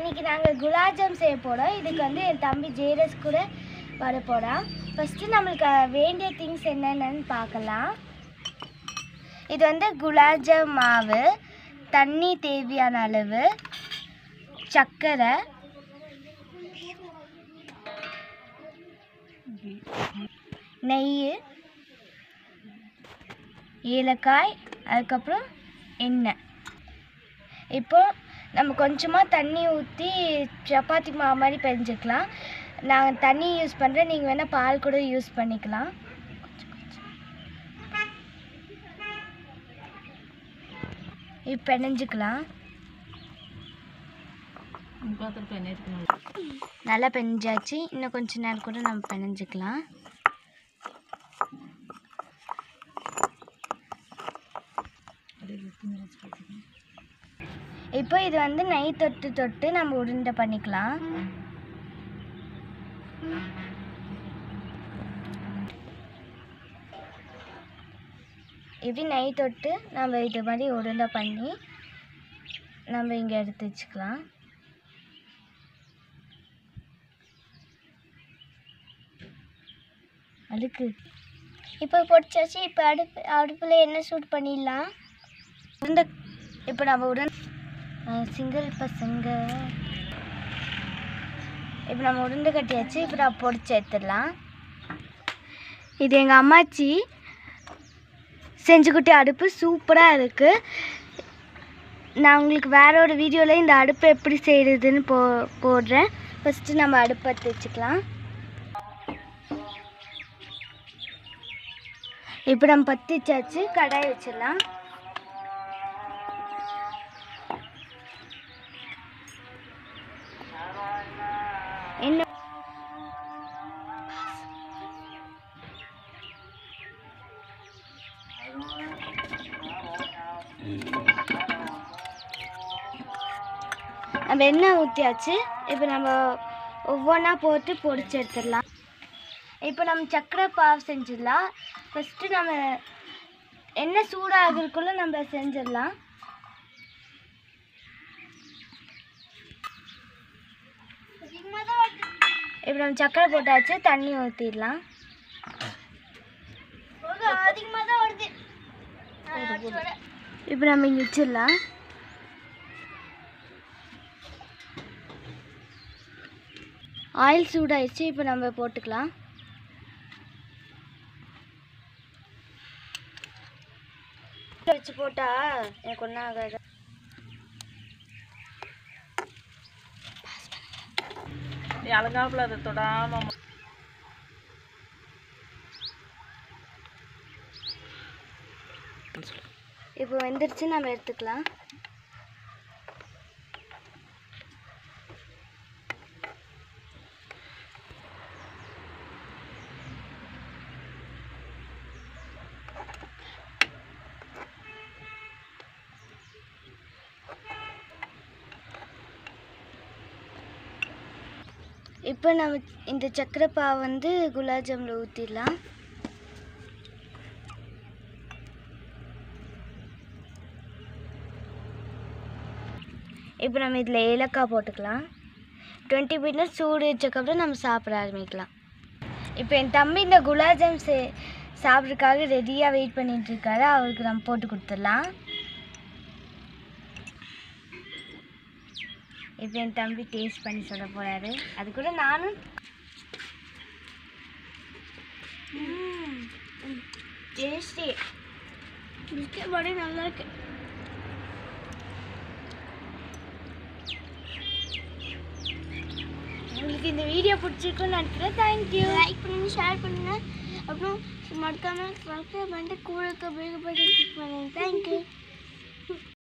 இன்னைக்கு நாங்கள் குலாப்ஜாம் செய்ய போகிறோம் இதுக்கு வந்து என் தம்பி ஜேரஸ் கூட வர போகிறான் ஃபஸ்ட்டு நம்மளுக்கு வேண்டிய திங்ஸ் என்னென்னு பார்க்கலாம் இது வந்து குலாப்ஜாம் மாவு தண்ணி தேவையான அளவு சர்க்கரை நெய் ஏலக்காய் அதுக்கப்புறம் எண்ணெய் இப்போ நம்ம கொஞ்சமாக தண்ணி ஊற்றி சப்பாத்தி மாவு மாதிரி பெஞ்சிக்கலாம் நான் தண்ணி யூஸ் பண்ணுறேன் நீங்கள் வேணால் பால் கூட யூஸ் பண்ணிக்கலாம் இப்போ பெனஞ்சிக்கலாம் பார்த்துட்டு என்ன இருக்கணும் நல்லா பெஞ்சாச்சு இன்னும் கொஞ்ச நேரம் கூட நம்ம பெனஞ்சிக்கலாம் இப்போ இது வந்து நெய் தொட்டு தொட்டு நம்ம உருண்டை பண்ணிக்கலாம் இப்படி நெய் தொட்டு நம்ம இது மாதிரி உருண்டை பண்ணி நம்ம இங்கே எடுத்து வச்சுக்கலாம் அழுக்கு இப்போ பொடிச்சாச்சு இப்போ அடுப்பு அடுப்பில் என்ன சூட் பண்ணிடலாம் உருண்டை இப்போ நம்ம உருண்டை சிங்கிள் பசங்க இப்போ நம்ம உருண்டை கட்டியாச்சு இப்போ நான் பொடிச்சு எடுத்துடலாம் இது எங்கள் அம்மாச்சி செஞ்சுக்கிட்ட அடுப்பு சூப்பராக இருக்குது நான் உங்களுக்கு வேற ஒரு வீடியோவில் இந்த அடுப்பு எப்படி செய்கிறதுன்னு போ போடுறேன் ஃபஸ்ட்டு நம்ம அடுப்பு பற்ற வச்சுக்கலாம் இப்போ நம்ம பற்றி வச்சாச்சு கடாய் வச்சிடலாம் என்ன நம்ம எண்ணெய் ஊற்றியாச்சு இப்போ நம்ம ஒவ்வொன்றா போட்டு பொடிச்சு எடுத்துடலாம் இப்போ நம்ம சக்கரை பாவு செஞ்சிடலாம் ஃபஸ்ட்டு நம்ம எண்ணெய் சூடாகிறதுக்குள்ளே நம்ம செஞ்சிடலாம் இப்போ நம்ம சக்கரை போட்டாச்சு தண்ணி ஊற்றிடலாம் இப்போ நம்ம இங்கே வச்சிடலாம் ஆயில் சூடாயிடுச்சு இப்போ நம்ம போட்டுக்கலாம் வச்சு போட்டா எனக்கு ஒன்றும் ஆகாது நீ அலங்காப்புல அதை தொடாம இப்போ வெந்துருச்சு நம்ம எடுத்துக்கலாம் இப்போ நம்ம இந்த சக்கரை பாவை வந்து குலாப் ஜாமில் ஊற்றிடலாம் இப்போ நம்ம இதில் ஏலக்காய் போட்டுக்கலாம் டுவெண்ட்டி மினிட்ஸ் சூடு வச்சக்கப்புறம் நம்ம சாப்பிட ஆரம்பிக்கலாம் இப்போ என் தம்பி இந்த குலாப் ஜாம் சே சாப்பிட்றதுக்காக ரெடியாக வெயிட் பண்ணிட்டு இருக்காரு அவருக்கு நம்ம போட்டு கொடுத்துடலாம் இப்போ என் தம்பி டேஸ்ட் பண்ணி சொல்ல போறாரு அது கூட நானும் டேஸ்டி பிஸ்கெட் பாடி நல்லா இருக்கு உங்களுக்கு இந்த வீடியோ பிடிச்சிருக்குன்னு நினைக்கிறேன் தேங்க்யூ லைக் பண்ணுங்க ஷேர் பண்ணுங்க அப்புறம் மறக்காம சப்ஸ்கிரைப் பண்ணிட்டு கூட இருக்க பெல் பட்டன் கிளிக் பண்ணுங்க தேங்க்யூ